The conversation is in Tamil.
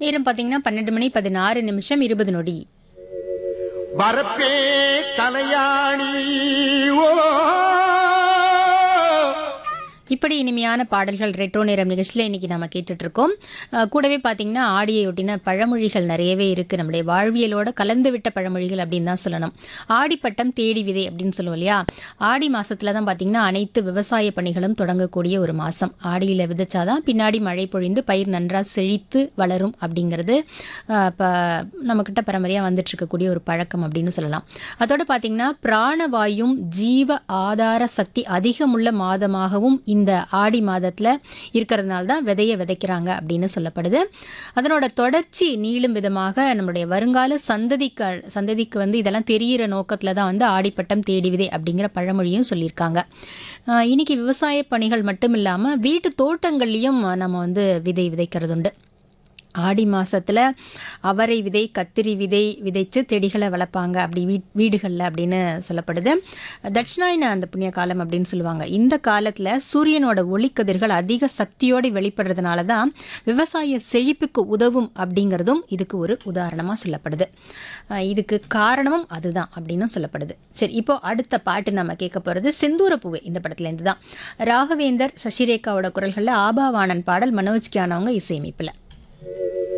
நேரம் பார்த்தீங்கன்னா பன்னெண்டு மணி பதினாறு நிமிஷம் இருபது நொடி வரப்பே தலையாணி ஓ இப்படி இனிமையான பாடல்கள் ரெட்ரோ நேரம் நிகழ்ச்சியில் இன்னைக்கு நம்ம கேட்டுட்டு இருக்கோம் அஹ் கூடவே பார்த்தீங்கன்னா ஆடியை ஒட்டின பழமொழிகள் நிறையவே இருக்குது நம்முடைய வாழ்வியலோட கலந்து விட்ட பழமொழிகள் அப்படின்னு தான் சொல்லணும் ஆடிப்பட்டம் தேடி விதை அப்படின்னு சொல்லுவோம் இல்லையா ஆடி மாசத்துல தான் பார்த்தீங்கன்னா அனைத்து விவசாய பணிகளும் தொடங்கக்கூடிய ஒரு மாதம் ஆடியில் விதைச்சாதான் பின்னாடி மழை பொழிந்து பயிர் நன்றாக செழித்து வளரும் அப்படிங்கிறது இப்போ நம்மக்கிட்ட பரம்பரையாக வந்துட்டு இருக்கக்கூடிய ஒரு பழக்கம் அப்படின்னு சொல்லலாம் அதோட பார்த்தீங்கன்னா பிராணவாயும் ஜீவ ஆதார சக்தி அதிகமுள்ள மாதமாகவும் இந்த ஆடி மாதத்தில் இருக்கிறதுனால தான் விதையை விதைக்கிறாங்க அப்படின்னு சொல்லப்படுது அதனோட தொடர்ச்சி நீளும் விதமாக நம்மளுடைய வருங்கால சந்ததிக்கு சந்ததிக்கு வந்து இதெல்லாம் தெரியிற நோக்கத்தில் தான் வந்து ஆடிப்பட்டம் தேடி விதை அப்படிங்கிற பழமொழியும் சொல்லியிருக்காங்க ஆஹ் இன்னைக்கு விவசாய பணிகள் மட்டும் இல்லாமல் வீட்டு தோட்டங்கள்லேயும் நம்ம வந்து விதை விதைக்கிறது உண்டு ஆடி மாசத்துல அவரை விதை கத்திரி விதை விதைச்சு செடிகளை வளர்ப்பாங்க அப்படி வீ வீடுகளில் அப்படின்னு சொல்லப்படுது தட்சிணாயன அந்த புண்ணிய காலம் அப்படின்னு சொல்லுவாங்க இந்த காலத்தில் சூரியனோட ஒளிக்கதிர்கள் அதிக சக்தியோடு வெளிப்படுறதுனால தான் விவசாய செழிப்புக்கு உதவும் அப்படிங்கிறதும் இதுக்கு ஒரு உதாரணமாக சொல்லப்படுது அஹ் இதுக்கு காரணமும் அதுதான் அப்படின்னு சொல்லப்படுது சரி இப்போ அடுத்த பாட்டு நம்ம கேட்க போகிறது செந்தூர பூவே இந்த படத்துலேருந்து தான் ராகவேந்தர் சசிரேகாவோட குரல்களில் ஆபாவாணன் பாடல் மனோஜ் கியானவங்க இசையமைப்பில்